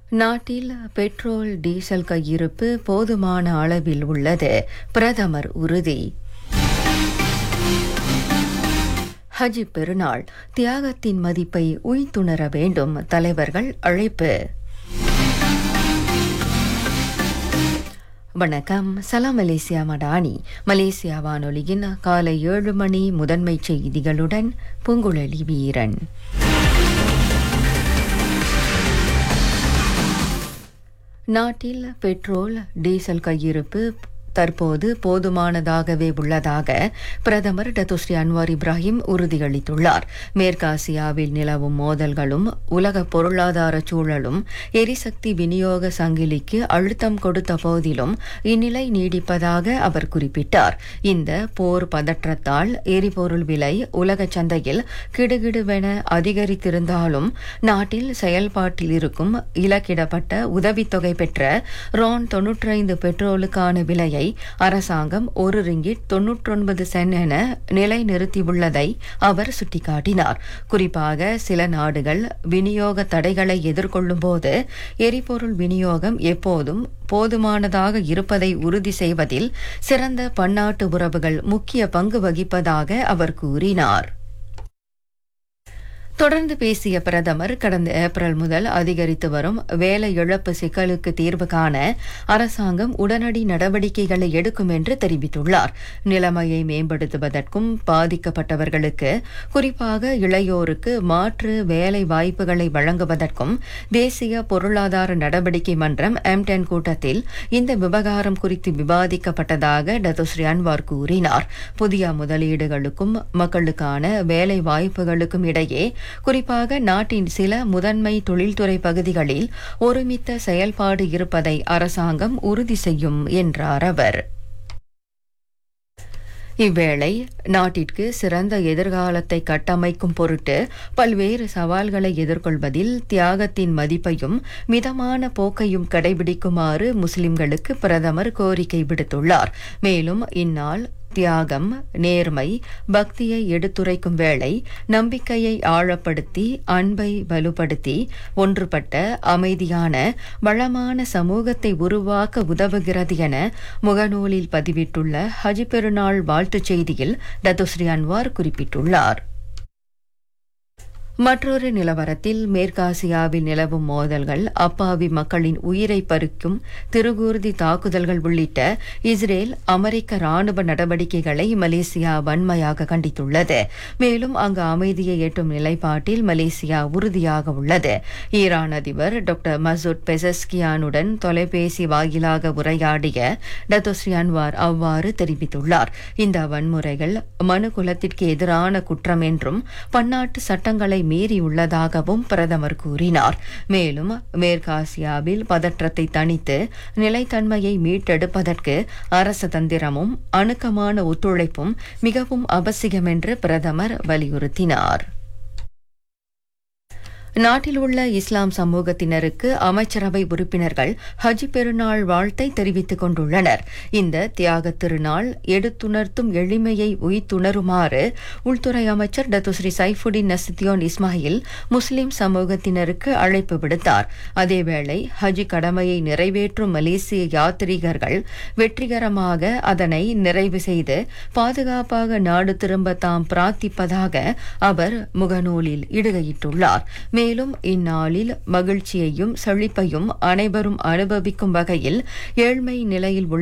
நாட்டில் petrol diesel கையிருப்பு போதுமான அளவில் உள்ளது பிரதமர் உறுதி ஹஜ் பெருநாள் தியாகத்தின் மதிப்பை உய்த்துணர வேண்டும் தலைவர்கள் அழைப்பு வணக்கம் சலாம் மலேசியா மடானி மலேசியா வானொலியின் காலை ஏழு மணி முதன்மை செய்திகளுடன் பூங்குழலி வீரன் நாட்டில் பெட்ரோல் டீசல் கையிருப்பு தற்போது போதுமானதாகவே உள்ளதாக பிரதமர் டத்துஸ்ரீ அன்வார் இப்ராஹிம் உறுதியளித்துள்ளார் மேற்காசியாவில் நிலவும் மோதல்களும் உலக பொருளாதார சூழலும் எரிசக்தி விநியோக சங்கிலிக்கு அழுத்தம் கொடுத்த போதிலும் இந்நிலை நீடிப்பதாக அவர் குறிப்பிட்டார் இந்த போர் பதற்றத்தால் எரிபொருள் விலை உலக சந்தையில் கிடுகிடுவென அதிகரித்திருந்தாலும் நாட்டில் செயல்பாட்டில் இருக்கும் இலக்கிடப்பட்ட உதவித்தொகை பெற்ற ரோன் தொன்னூற்றைந்து பெட்ரோலுக்கான விலையை அரசாங்கம் ஒரு ரிங்கிட் தொன்னூற்றொன்பது சென் என நிலைநிறுத்தியுள்ளதை அவர் சுட்டிக்காட்டினார் குறிப்பாக சில நாடுகள் விநியோக தடைகளை எதிர்கொள்ளும் போது எரிபொருள் விநியோகம் எப்போதும் போதுமானதாக இருப்பதை உறுதி செய்வதில் சிறந்த பன்னாட்டு உறவுகள் முக்கிய பங்கு வகிப்பதாக அவர் கூறினார் தொடர்ந்து பேசிய பிரதமர் கடந்த ஏப்ரல் முதல் அதிகரித்து வரும் வேலை இழப்பு சிக்கலுக்கு தீர்வு காண அரசாங்கம் உடனடி நடவடிக்கைகளை எடுக்கும் என்று தெரிவித்துள்ளார் நிலைமையை மேம்படுத்துவதற்கும் பாதிக்கப்பட்டவர்களுக்கு குறிப்பாக இளையோருக்கு மாற்று வேலை வாய்ப்புகளை வழங்குவதற்கும் தேசிய பொருளாதார நடவடிக்கை மன்றம் எம்டென் கூட்டத்தில் இந்த விவகாரம் குறித்து விவாதிக்கப்பட்டதாக டத்துஸ்ரீ அன்வார் கூறினார் புதிய முதலீடுகளுக்கும் மக்களுக்கான வேலை வாய்ப்புகளுக்கும் இடையே குறிப்பாக நாட்டின் சில முதன்மை தொழில்துறை பகுதிகளில் ஒருமித்த செயல்பாடு இருப்பதை அரசாங்கம் உறுதி செய்யும் என்றார் அவர் இவ்வேளை நாட்டிற்கு சிறந்த எதிர்காலத்தை கட்டமைக்கும் பொருட்டு பல்வேறு சவால்களை எதிர்கொள்வதில் தியாகத்தின் மதிப்பையும் மிதமான போக்கையும் கடைபிடிக்குமாறு முஸ்லிம்களுக்கு பிரதமர் கோரிக்கை விடுத்துள்ளார் மேலும் இந்நாள் தியாகம் நேர்மை பக்தியை எடுத்துரைக்கும் வேளை நம்பிக்கையை ஆழப்படுத்தி அன்பை வலுப்படுத்தி ஒன்றுபட்ட அமைதியான வளமான சமூகத்தை உருவாக்க உதவுகிறது என முகநூலில் பதிவிட்டுள்ள ஹஜ் பெருநாள் வாழ்த்துச் செய்தியில் டத்துஸ்ரீ அன்வார் குறிப்பிட்டுள்ளார் மற்றொரு நிலவரத்தில் மேற்காசியாவில் நிலவும் மோதல்கள் அப்பாவி மக்களின் உயிரை பறிக்கும் திருகூர்தி தாக்குதல்கள் உள்ளிட்ட இஸ்ரேல் அமெரிக்க ராணுவ நடவடிக்கைகளை மலேசியா வன்மையாக கண்டித்துள்ளது மேலும் அங்கு அமைதியை எட்டும் நிலைப்பாட்டில் மலேசியா உறுதியாக உள்ளது ஈரான் அதிபர் டாக்டர் மசூத் பெசஸ்கியானுடன் தொலைபேசி வாயிலாக உரையாடிய டத்தோஸ்ரீ அன்வார் அவ்வாறு தெரிவித்துள்ளார் இந்த வன்முறைகள் மனு குலத்திற்கு எதிரான குற்றம் என்றும் பன்னாட்டு சட்டங்களை மீறியுள்ளதாகவும் பிரதமர் கூறினார் மேலும் மேற்காசியாவில் பதற்றத்தை தணித்து நிலைத்தன்மையை மீட்டெடுப்பதற்கு அரச தந்திரமும் அணுக்கமான ஒத்துழைப்பும் மிகவும் அவசியம் என்று பிரதமர் வலியுறுத்தினார் நாட்டில் உள்ள இஸ்லாம் சமூகத்தினருக்கு அமைச்சரவை உறுப்பினர்கள் ஹஜ் பெருநாள் வாழ்த்தை தெரிவித்துக் கொண்டுள்ளனர் இந்த தியாக திருநாள் எடுத்துணர்த்தும் எளிமையை உய்த்துணருமாறு உள்துறை அமைச்சர் டத்துஸ்ரீ சைஃபுடின் நசித்தியோன் இஸ்மாயில் முஸ்லிம் சமூகத்தினருக்கு அழைப்பு விடுத்தார் அதேவேளை ஹஜ் கடமையை நிறைவேற்றும் மலேசிய யாத்ரீகர்கள் வெற்றிகரமாக அதனை நிறைவு செய்து பாதுகாப்பாக நாடு திரும்ப தாம் பிரார்த்திப்பதாக அவர் முகநூலில் இடுகையிட்டுள்ளார் மேலும் இந்நாளில் மகிழ்ச்சியையும் செழிப்பையும் அனைவரும் அனுபவிக்கும் வகையில் ஏழ்மை நிலையில் உள்ள